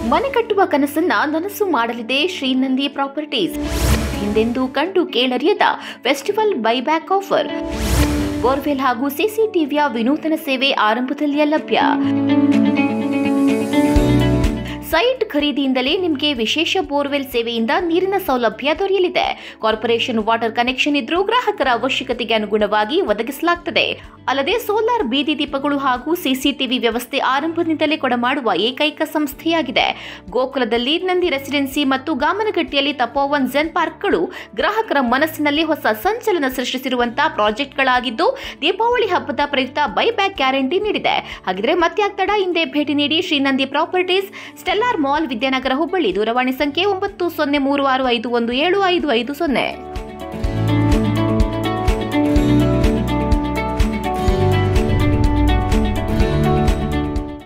ಮನೆ ಕಟ್ಟುವ ಕನಸನ್ನ ನನಸು ಮಾಡಲಿದೆ ಶ್ರೀನಂದಿ ಪ್ರಾಪರ್ಟೀಸ್ ಹಿಂದೆಂದೂ ಕಂಡು ಕೇಳರಿಯದ ಫೆಸ್ಟಿವಲ್ ಬೈಬ್ಯಾಕ್ ಆಫರ್ ಬೋರ್ವೆಲ್ ಹಾಗೂ ಸಿಸಿಟಿವಿಯ ವಿನೂತನ ಸೇವೆ ಆರಂಭದಲ್ಲಿಯೇ ಲಭ್ಯ ಸೈಟ್ ಖರೀದಿಯಿಂದಲೇ ನಿಮಗೆ ವಿಶೇಷ ಬೋರ್ವೆಲ್ ಸೇವೆಯಿಂದ ನೀರಿನ ಸೌಲಭ್ಯ ದೊರೆಯಲಿದೆ ಕಾರ್ಪೊರೇಷನ್ ವಾಟರ್ ಕನೆಕ್ಷನ್ ಇದ್ರೂ ಗ್ರಾಹಕರ ಅವಶ್ಯಕತೆಗೆ ಅನುಗುಣವಾಗಿ ಒದಗಿಸಲಾಗುತ್ತದೆ ಅಲ್ಲದೆ ಸೋಲಾರ್ ಬೀದಿ ದೀಪಗಳು ಹಾಗೂ ಸಿಸಿಟಿವಿ ವ್ಯವಸ್ಥೆ ಆರಂಭದಿಂದಲೇ ಕೊಡಮಾಡುವ ಏಕೈಕ ಸಂಸ್ಥೆಯಾಗಿದೆ ಗೋಕುಲದಲ್ಲಿ ನಂದಿ ರೆಸಿಡೆನ್ಸಿ ಮತ್ತು ಗಾಮನಗಟ್ಟಿಯಲ್ಲಿ ತಪೋವನ್ ಜೆನ್ ಪಾರ್ಕ್ಗಳು ಗ್ರಾಹಕರ ಮನಸ್ಸಿನಲ್ಲಿ ಹೊಸ ಸಂಚಲನ ಸೃಷ್ಟಿಸಿರುವಂತಹ ಪ್ರಾಜೆಕ್ಟ್ಗಳಾಗಿದ್ದು ದೀಪಾವಳಿ ಹಬ್ಬದ ಪ್ರಯುಕ್ತ ಬೈಬ್ಯಾಕ್ ಗ್ಯಾರಂಟಿ ನೀಡಿದೆ ಹಾಗಿದ್ರೆ ಮತ್ತೆ ತಡ ಹಿಂದೆ ಭೇಟಿ ನೀಡಿ Shrinandi properties Stellar Mall Vidyanagar Hubballi ದೂರವಾಣಿ ಸಂಖ್ಯೆ ಒಂಬತ್ತು ಸೊನ್ನೆ ಮೂರು ಆರು ಐದು ಒಂದು ಏಳು ಐದು ಐದು ಸೊನ್ನೆ